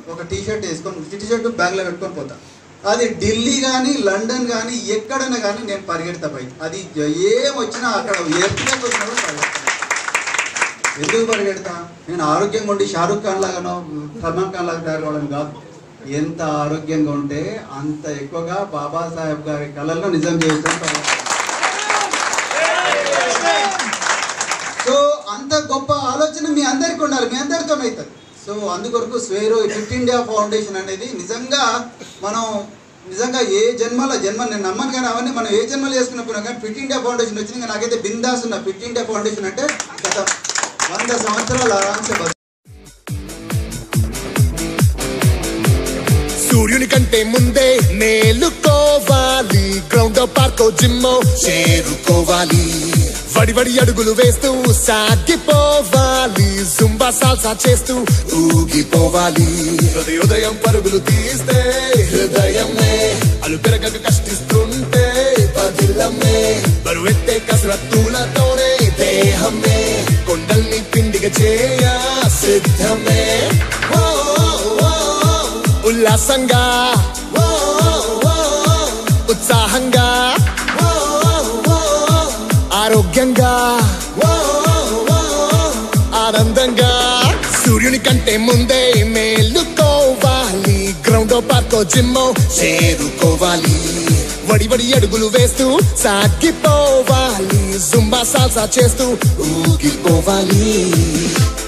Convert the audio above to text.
ఒక T shirt వేసుకొని T shirt బ్యాగ్లో పెట్టుకొని పోతా అది ఢిల్లీ కానీ లండన్ కానీ ఎక్కడైనా కానీ నేను పరిగెడతా పై అది ఏం వచ్చినా అక్కడ ఎత్తుగా వచ్చినా కూడా పరిగెడతా ఎందుకు పరిగెడతా నేను ఆరోగ్యంగా ఉండి షారుఖ్ ఖాన్ లాగానో సల్మాన్ ఖాన్ లాగా తయారు కావడం కాదు ఎంత ఆరోగ్యంగా ఉంటే అంత ఎక్కువగా బాబాసాహెబ్ గారి కళల్లో నిజం చేస్తాను సో అంత గొప్ప ఆలోచన మీ అందరికి ఉండాలి మీ అందరితో అవుతుంది సో అందుకొరకు స్వేరో ఫిట్ ఇండియా ఫౌండేషన్ అనేది నిజంగా మనం నిజంగా ఏ జన్మలో జన్మ నేను నమ్మను కానీ అవన్నీ మనం ఏ జన్మలో చేసుకున్నప్పుడు కానీ ఫిట్ ఇండియా ఫౌండేషన్ వచ్చింది కానీ నాకైతే బిందాస్ ఉన్న ఫిట్ ఇండియా ఫౌండేషన్ అంటే గత వంద సంవత్సరాలు ఆరాంశ బతు సూర్యుని కంటే ముందే మేలుకోవాలి గ్రౌండ్ పార్కో జిమ్మో చేరుకోవాలి వడి వడి అడుగులు వేస్తూ సాగిపోవాలి జుంబా సాల్సా చేస్తూ ఊగిపోవాలి ఉదయం పరుగులు తీస్తే హృదయమే అలు పెరగక కష్టిస్తుంటే పదిలమే బరువెత్తే కసరత్తులతోనే దేహమే కొండల్ని పిండిగా చేయ సిద్ధమే ఓ, ఓ, ఓ. ఉల్లాసంగా ఓ, ఓ, ఉత్సాహంగా ఓ, ఓ, ఆరోగ్యంగా ఓ, ఓ, ఆనందంగా సూర్యుని కంటే ముందే మేలుకోవాలి గ్రౌండ్ పార్కో జిమ్మో చేరుకోవాలి వడి వడి అడుగులు వేస్తూ సాగిపోవాలి జుంబా సాల్సా చేస్తూ ఊగిపోవాలి